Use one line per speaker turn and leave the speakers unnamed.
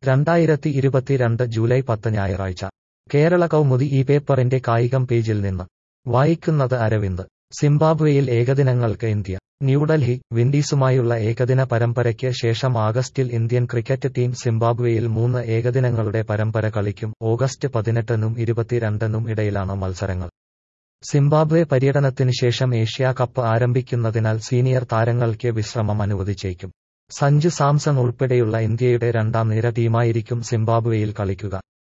രണ്ടായിരത്തി ഇരുപത്തിരണ്ട് ജൂലൈ പത്ത് ഞായറാഴ്ച കേരള കൗമുദി ഈ പേപ്പറിന്റെ കായികം പേജിൽ നിന്ന് വായിക്കുന്നത് അരവിന്ദ് സിംബാബ്വേയിൽ ഏകദിനങ്ങൾക്ക് ഇന്ത്യ ന്യൂഡൽഹി വിൻഡീസുമായുള്ള ഏകദിന പരമ്പരയ്ക്ക് ശേഷം ആഗസ്റ്റിൽ ഇന്ത്യൻ ക്രിക്കറ്റ് ടീം സിംബാബ്വേയിൽ മൂന്ന് ഏകദിനങ്ങളുടെ പരമ്പര കളിക്കും ഓഗസ്റ്റ് പതിനെട്ടിനും ഇരുപത്തിരണ്ടിനും ഇടയിലാണ് മത്സരങ്ങൾ സിംബാബ്വെ പര്യടനത്തിന് ശേഷം ഏഷ്യാ കപ്പ് ആരംഭിക്കുന്നതിനാൽ സീനിയർ താരങ്ങൾക്ക് വിശ്രമം അനുവദിച്ചേക്കും സഞ്ജു സാംസൺ ഉൾപ്പെടെയുള്ള ഇന്ത്യയുടെ രണ്ടാം നിര ടീമായിരിക്കും സിംബാബ്വേയിൽ കളിക്കുക